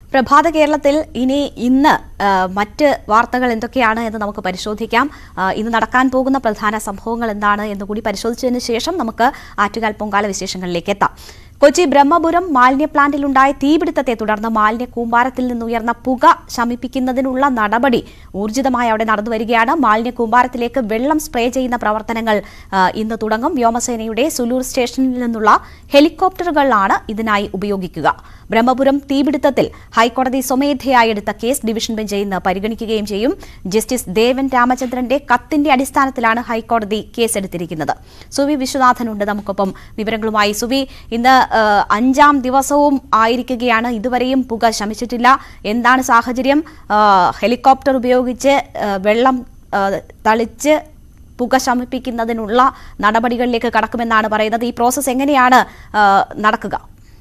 പ്രഭാത കേരളത്തിൽ ഇനി ഇന്ന് ആ, മറ്റ് വാർത്തകൾ എന്തൊക്കെയാണ് എന്ന് നമുക്ക് പരിശോധിക്കാം ആ, ഇന്ന് നടക്കാൻ പോകുന്ന പ്രധാന സംഭവങ്ങൾ എന്താണ് എന്ന് കൂടി പരിശോധിച്ചതിന് ശേഷം നമുക്ക് ആറ്റുകാൽ പൊങ്കാല വിശേഷങ്ങളിലേക്ക് എത്താം കൊച്ചി ബ്രഹ്മപുരം മാലിന്യ പ്ലാന്റിലുണ്ടായ തീപിടുത്തത്തെ തുടർന്ന് മാലിന്യ കൂമ്പാരത്തിൽ നിന്നുയർന്ന പുക ശമിപ്പിക്കുന്നതിനുള്ള നടപടി ഊർജിതമായി അവിടെ നടന്നു വരികയാണ് മാലിന്യ കൂമ്പാരത്തിലേക്ക് വെള്ളം സ്പ്രേ ചെയ്യുന്ന പ്രവർത്തനങ്ങൾ ആ, ഇന്ന് തുടങ്ങും വ്യോമസേനയുടെ സുലൂർ സ്റ്റേഷനിൽ നിന്നുള്ള ഹെലികോപ്റ്ററുകളാണ് ഇതിനായി ഉപയോഗിക്കുക ബ്രഹ്മപുരം തീപിടുത്തത്തിൽ ഹൈക്കോടതി സ്വമേധയായി എടുത്ത കേസ് ഡിവിഷൻ ബെഞ്ച് ഇന്ന് പരിഗണിക്കുകയും ചെയ്യും ജസ്റ്റിസ് ദേവൻ രാമചന്ദ്രന്റെ കത്തിന്റെ അടിസ്ഥാനത്തിലാണ് ഹൈക്കോടതി കേസെടുത്തിരിക്കുന്നത് സുവി വിശ്വനാഥനുണ്ട് നമുക്കൊപ്പം വിവരങ്ങളുമായി സുവി ഇന്ന് ആ, അഞ്ചാം ദിവസവും ആയിരിക്കുകയാണ് ഇതുവരെയും പുക ശമിച്ചിട്ടില്ല എന്താണ് സാഹചര്യം ആ, ഹെലികോപ്റ്റർ ഉപയോഗിച്ച് ആ, വെള്ളം ആ, തളിച്ച് പുക ശമിപ്പിക്കുന്നതിനുള്ള നടപടികളിലേക്ക് കടക്കുമെന്നാണ് പറയുന്നത് ഈ പ്രോസസ്സ് എങ്ങനെയാണ് ആ, നടക്കുക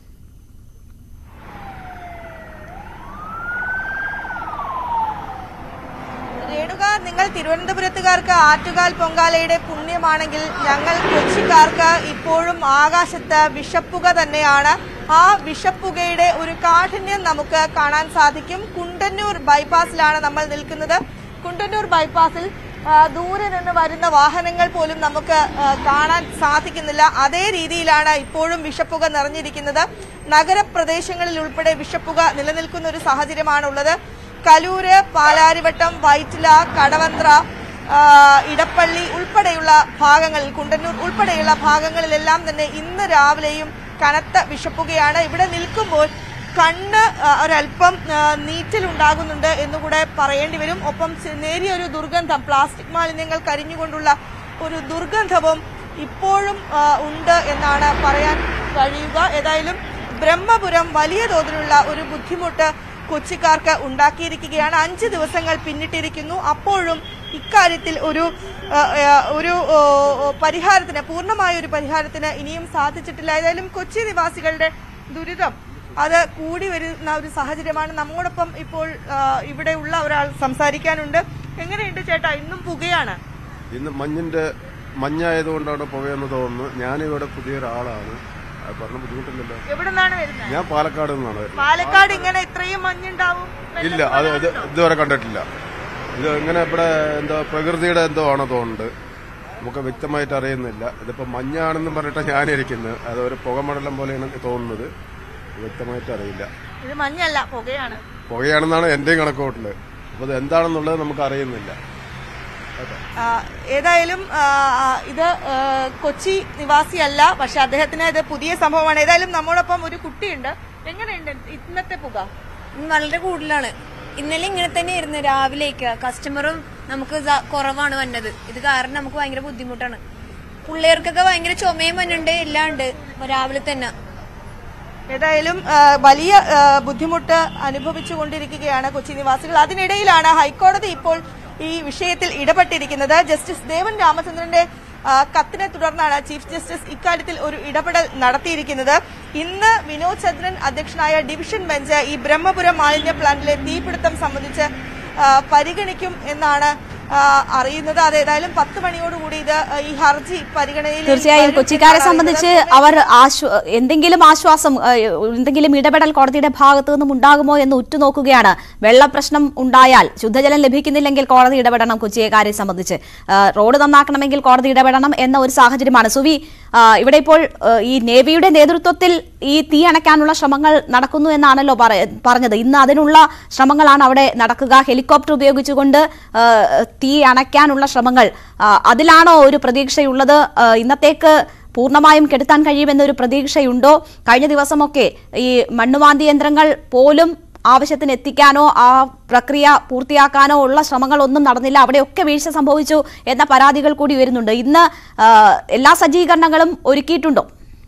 രേണുക നിങ്ങൾ തിരുവനന്തപുരത്തുകാർക്ക് ആറ്റുകാൽ പൊങ്കാലയുടെ പുണ്യമാണെങ്കിൽ ഞങ്ങൾ കൊച്ചിക്കാർക്ക് ഇപ്പോഴും ആകാശത്ത് വിഷപ്പുക തന്നെയാണ് ആ വിഷപ്പുകയുടെ ഒരു കാഠിന്യം നമുക്ക് കാണാൻ സാധിക്കും കുണ്ടന്നൂർ ബൈപ്പാസിലാണ് നമ്മൾ നിൽക്കുന്നത് കുണ്ടന്നൂർ ബൈപ്പാസിൽ ആ, ദൂരെ നിന്ന് വരുന്ന വാഹനങ്ങൾ പോലും നമുക്ക് ആ, കാണാൻ സാധിക്കുന്നില്ല അതേ രീതിയിലാണ് ഇപ്പോഴും വിഷപ്പുക നിറഞ്ഞിരിക്കുന്നത് നഗരപ്രദേശങ്ങളിൽ ഉൾപ്പെടെ വിഷപ്പുക നിലനിൽക്കുന്ന ഒരു സാഹചര്യമാണുള്ളത് കലൂര് പാലാരിവട്ടം വൈറ്റില കടവന്ത്ര ആ, ഇടപ്പള്ളി ഉൾപ്പെടെയുള്ള ഭാഗങ്ങളിൽ കുണ്ടന്നൂർ ഉൾപ്പെടെയുള്ള ഭാഗങ്ങളിലെല്ലാം തന്നെ ഇന്ന് രാവിലെയും കനത്ത വിഷപ്പുകയാണ് ഇവിടെ നിൽക്കുമ്പോൾ കണ്ണ് ആ, ഒരല്പം ആ, നീറ്റലുണ്ടാകുന്നുണ്ട് എന്നുകൂടെ പറയേണ്ടി വരും ഒപ്പം ചെ- നേരിയ ഒരു ദുർഗന്ധം പ്ലാസ്റ്റിക് മാലിന്യങ്ങൾ കരിഞ്ഞുകൊണ്ടുള്ള ഒരു ദുർഗന്ധവും ഇപ്പോഴും ആ, ഉണ്ട് എന്നാണ് പറയാൻ കഴിയുക ഏതായാലും ബ്രഹ്മപുരം വലിയ തോതിലുള്ള ഒരു ബുദ്ധിമുട്ട് കൊച്ചിക്കാർക്ക് ഉണ്ടാക്കിയിരിക്കുകയാണ് അഞ്ച് ദിവസങ്ങൾ പിന്നിട്ടിരിക്കുന്നു അപ്പോഴും ഇക്കാര്യത്തിൽ ഒരു ആ, ആ, ഒരു ഓ, ഓ, പരിഹാരത്തിന് പൂർണ്ണമായ ഒരു പരിഹാരത്തിന് ഇനിയും സാധിച്ചിട്ടില്ല ഏതായാലും കൊച്ചി നിവാസികളുടെ ദുരിതം അത് കൂടി വരുന്ന ഒരു സാഹചര്യമാണ് നമ്മോടൊപ്പം ഇപ്പോൾ ആ, ഇവിടെ ഉള്ള ഒരാൾ സംസാരിക്കാനുണ്ട് എങ്ങനെയുണ്ട് ചേട്ടാ ഇന്നും പുകയാണ് ഇന്ന് മഞ്ഞിന്റെ മഞ്ഞായതുകൊണ്ടാണ് പുകയെന്ന് തോന്നുന്നു ഞാനിവിടെ പുതിയൊരാളാണ് അത് പറഞ്ഞ ബുദ്ധിമുട്ടില്ലല്ലോ എവിടെ നിന്നാണ് വരുന്നത് ഞാൻ പാലക്കാട് നിന്നാണ് വരുന്നത് പാലക്കാട് ഇങ്ങനെ ഇത്രയും മഞ്ഞുണ്ടാവും ഇല്ല അത് ഇത് ഇതുവരെ കണ്ടിട്ടില്ല ഇത് ഇങ്ങനെ ഇവിടെ എന്തോ പ്രകൃതിയുടെ എന്തോ ആണോ തോന്നുന്നുണ്ട് നമുക്ക് വ്യക്തമായിട്ട് അറിയുന്നില്ല ഇതിപ്പോ മഞ്ഞാണെന്നും പറഞ്ഞിട്ട് ഞാനിരിക്കുന്നത് അത് ഒരു പുകമണ്ഡലം പോലെയാണ് തോന്നുന്നത് വ്യക്തമായിട്ട് അറിയില്ല ഇത് മഞ്ഞല്ല പുകയാണ് പുകയാണെന്നാണ് എന്റെയും കണക്കൂട്ടല് അപ്പൊ ഇത് എന്താണെന്നുള്ളത് നമുക്ക് അറിയുന്നില്ല ആ, ഏതായാലും ആ, ആ, ഇത് ആ, കൊച്ചി നിവാസിയല്ല പക്ഷെ അദ്ദേഹത്തിന് ഇത് പുതിയ സംഭവമാണ് ഏതായാലും നമ്മോടൊപ്പം ഒരു കുട്ടിയുണ്ട് എങ്ങനെയുണ്ട് ഇന്നത്തെ പുക ഉം, വളരെ കൂടുതലാണ് ഇന്നലെ ഇങ്ങനെ തന്നെയായിരുന്നു രാവിലേക്ക് കസ്റ്റമറും നമുക്ക് സ- കുറവാണ് വന്നത് ഇത് കാരണം നമുക്ക് ഭയങ്കര ബുദ്ധിമുട്ടാണ് പിള്ളേർക്കൊക്കെ ഭയങ്കര ചുമയും വന്നുണ്ട് എല്ലാം ഉണ്ട് രാവിലെ തന്നെ ഏതായാലും ആ, വലിയ ആ, ബുദ്ധിമുട്ട് അനുഭവിച്ചുകൊണ്ടിരിക്കുകയാണ് കൊച്ചി നിവാസികൾ അതിനിടയിലാണ് ഹൈക്കോടതി ഇപ്പോൾ ഈ വിഷയത്തിൽ ഇടപെട്ടിരിക്കുന്നത് ജസ്റ്റിസ് ദേവൻ രാമചന്ദ്രന്റെ ആ, കത്തിനെ തുടർന്നാണ് ചീഫ് ജസ്റ്റിസ് ഇക്കാര്യത്തിൽ ഒരു ഇടപെടൽ നടത്തിയിരിക്കുന്നത് ഇന്ന് വിനോദ് ചന്ദ്രൻ അധ്യക്ഷനായ ഡിവിഷൻ ബെഞ്ച് ഈ ബ്രഹ്മപുരം മാലിന്യ പ്ലാന്റിലെ തീപിടുത്തം സംബന്ധിച്ച് ആ, പരിഗണിക്കും എന്നാണ് ആ, അറിയുന്നത് അത് ഏതായാലും പത്ത് മണിയോടുകൂടി ഇത് ആ, ഈ ഹർജി പരിഗണനയിൽ തീർച്ചയായും വരും കൊച്ചിക്കാരെ എന്നാണ് സംബന്ധിച്ച് അറിയുന്നത്. അവർ ആശ്വ- എന്തെങ്കിലും ആശ്വാസം ഏഹ്, എന്തെങ്കിലും ഇടപെടൽ കോടതിയുടെ ഭാഗത്തു നിന്നും ഉണ്ടാകുമോ എന്ന് ഉറ്റുനോക്കുകയാണ് വെള്ളപ്രശ്നം ഉണ്ടായാൽ ശുദ്ധജലം ലഭിക്കുന്നില്ലെങ്കിൽ കോടതി ഇടപെടണം കൊച്ചിയെക്കാരെ സംബന്ധിച്ച് ഏഹ്, റോഡ് നന്നാക്കണമെങ്കിൽ കോടതി ഇടപെടണം എന്ന ഒരു സാഹചര്യമാണ് സുവി ആ, ഇവിടെ ഇപ്പോൾ ഏഹ്, ഈ നേവിയുടെ നേതൃത്വത്തിൽ ഈ തീ അണയ്ക്കാനുള്ള ശ്രമങ്ങൾ നടക്കുന്നു എന്നാണല്ലോ പറ- പറഞ്ഞത് ഇന്ന് അതിനുള്ള ശ്രമങ്ങളാണ് അവിടെ നടക്കുക ഹെലികോപ്റ്റർ ഉപയോഗിച്ചുകൊണ്ട് ഏഹ്, തീ അണയ്ക്കാനുള്ള ശ്രമങ്ങൾ ആ, അതിലാണോ ഒരു പ്രതീക്ഷയുള്ളത് ആ, ഇന്നത്തേക്ക് പൂർണ്ണമായും കെടുത്താൻ കഴിയുമെന്നൊരു പ്രതീക്ഷയുണ്ടോ കഴിഞ്ഞ ദിവസമൊക്കെ ഈ മണ്ണുമാന്തി യന്ത്രങ്ങൾ പോലും ആവശ്യത്തിന് എത്തിക്കാനോ ആ പ്രക്രിയ പൂർത്തിയാക്കാനോ ഉള്ള ശ്രമങ്ങളൊന്നും നടന്നില്ല അവിടെയൊക്കെ വീഴ്ച സംഭവിച്ചു എന്ന പരാതികൾ കൂടി വരുന്നുണ്ട് ഇന്ന് ആ, എല്ലാ സജ്ജീകരണങ്ങളും ഒരുക്കിയിട്ടുണ്ടോ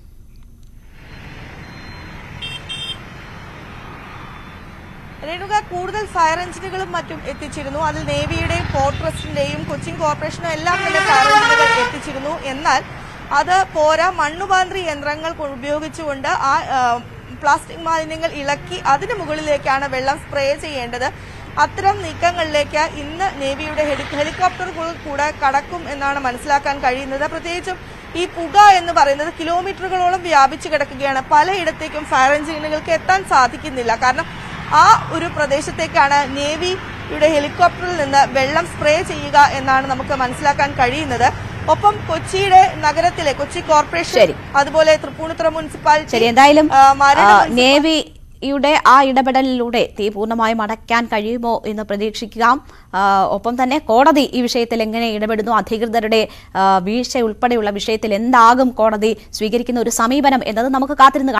രേണുക കൂടുതൽ ഫയർ എഞ്ചിനുകളും മറ്റും എത്തിച്ചിരുന്നു അതിൽ നേവിയുടെയും പോർട്ട് ട്രസ്റ്റിന്റെയും കൊച്ചിൻ കോർപ്പറേഷനും എല്ലാം തന്നെ ഫയർ എഞ്ചിനുകൾ എത്തിച്ചിരുന്നു എന്നാൽ അത് പോരാ മണ്ണുപാന്ത്രി യന്ത്രങ്ങൾ കൊ- ഉപയോഗിച്ചുകൊണ്ട് ആ ആ, പ്ലാസ്റ്റിക് മാലിന്യങ്ങൾ ഇളക്കി അതിന് മുകളിലേക്കാണ് വെള്ളം സ്പ്രേ ചെയ്യേണ്ടത് അത്തരം നീക്കങ്ങളിലേക്ക് ഇന്ന് നേവിയുടെ ഹെലി- ഹെലികോപ്റ്ററുകൾ കൂടെ കടക്കും എന്നാണ് മനസ്സിലാക്കാൻ കഴിയുന്നത് പ്രത്യേകിച്ചും ഈ പുക എന്ന് പറയുന്നത് കിലോമീറ്ററുകളോളം വ്യാപിച്ചു കിടക്കുകയാണ് പലയിടത്തേക്കും ഫയർ എഞ്ചിനുകൾക്ക് എത്താൻ സാധിക്കുന്നില്ല കാരണം ആ ഒരു പ്രദേശത്തേക്കാണ് നേവിയുടെ ഹെലികോപ്റ്ററിൽ നിന്ന് വെള്ളം സ്പ്രേ ചെയ്യുക എന്നാണ് നമുക്ക് മനസ്സിലാക്കാൻ കഴിയുന്നത് ഒപ്പം കൊച്ചിയുടെ നഗരത്തിലെ കൊച്ചി കോർപ്പറേഷൻ ശരി. അതുപോലെ തൃപ്പൂണിത്തുറ മുനിസിപ്പാലിറ്റി ശരി എന്തായാലും ആ, മരട് ആ, മുനിസിപ്പാലിറ്റി നേവിയുടെ ആ ഇടപെടലിലൂടെ തീ പൂർണ്ണമായും അടയ്ക്കാൻ കഴിയുമോ എന്ന് പ്രതീക്ഷിക്കാം ആ, ഒപ്പം തന്നെ കോടതി ഈ വിഷയത്തിൽ എങ്ങനെ ഇടപെടുന്നു അധികൃതരുടെ ആ, വീഴ്ച ഉൾപ്പെടെയുള്ള വിഷയത്തിൽ എന്താകും കോടതി സ്വീകരിക്കുന്ന ഒരു സമീപനം എന്നത് നമുക്ക് കാത്തിരുന്ന്